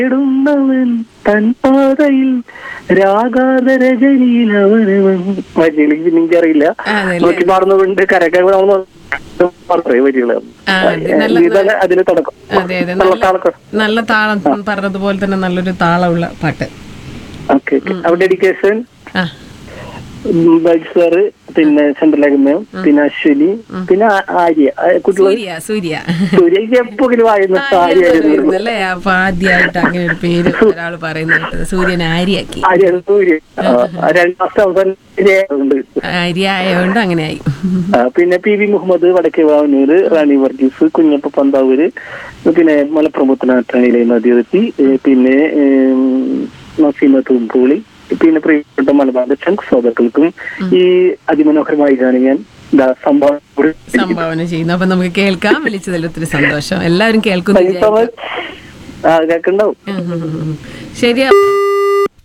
ഇടുന്നവൻ തൻ പാതയിൽ രാഗാത രജനിയിൽ അവനവൻ വരികളിൽ പിന്നെ എനിക്കറിയില്ല അതല്ലേ? നോക്കി പാടുന്നതുകൊണ്ട് കരക്കാൻ പറയും വരികള് ആ, അത് നല്ല- ഇതാണ് അതിന് തുടക്കം അതെ അതെ നല്ല നല്ല താളക്കം നല്ല താളം പറഞ്ഞതുപോലെ തന്നെ നല്ലൊരു താളമുള്ള പാട്ട് ഓക്കെ അവിടെ ഡെഡിക്കേഷൻ ആ ബൈജ് സാറ് പിന്നെ ചന്ദ്രലേഖമയം പിന്നെ അശ്വിനി പിന്നെ ആ- ആര്യ ആ കുട്ടികൾ സൂര്യ സൂര്യ സൂര്യക്ക് എപ്പോഴും വായുന്ന ആര്യ അല്ലേ അപ്പൊ ആദ്യമായിട്ട് അങ്ങനെ ഒരു പേര് ഒരാൾ പറയുന്നത് സൂര്യൻ ആര്യാക്കി ആര്യ സൂര്യ ആ, രണ്ടാം മാസം അവസാനം ഉണ്ട് ആര്യ ആയതുകൊണ്ട് അങ്ങനെ ആയി ആ, പിന്നെ പി വി മുഹമ്മദ് വടക്കേ വാവനൂര് റാണി വർഗീസ് കുഞ്ഞപ്പ പന്താവൂര് പിന്നെ മലപ്പുറം പുത്തനാട്ടണിയിലെ നദിയെത്തി പിന്നെ ഏം, നസീമ തൂമ്പൂളി പിന്നെ പ്രിയപ്പെട്ട മലബാർ ചങ്ക് ശ്രോതാക്കൾക്കും ഈ അതിമനോഹരമായി ഗാനം ഞാൻ ദാ സംഭവം സംഭാവന ചെയ്യുന്നു അപ്പൊ നമുക്ക് കേൾക്കാം വിളിച്ചതിൽ ഒത്തിരി സന്തോഷം എല്ലാവരും കേൾക്കുന്നു ആ കേൾക്കുന്നുണ്ടാവും ശരിയാ